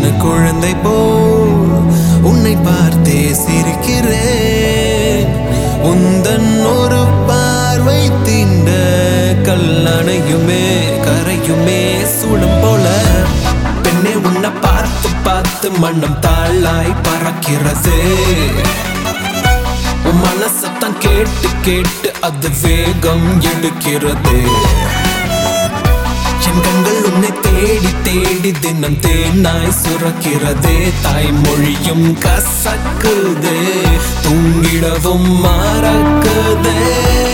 குழந்தை போல் உன்னை பார்த்தே சிரிக்கிறேன் உந்தன் ஒரு பார்வை தீண்ட கல்லணையுமே கரையுமே சூடம் போல பெண்ணே உன்னை பார்த்து பார்த்து மண்ணும் தாளாய் பறக்கிறது உன் மனசத்தான் கேட்டு கேட்டு அது வேகம் எடுக்கிறது என் கண்கள் உன்னை தேடி தேடி தினம் தேனாய் சுரக்கிறதே தாய்மொழியும் கசக்குதே தூங்கிடவும் மறக்குதே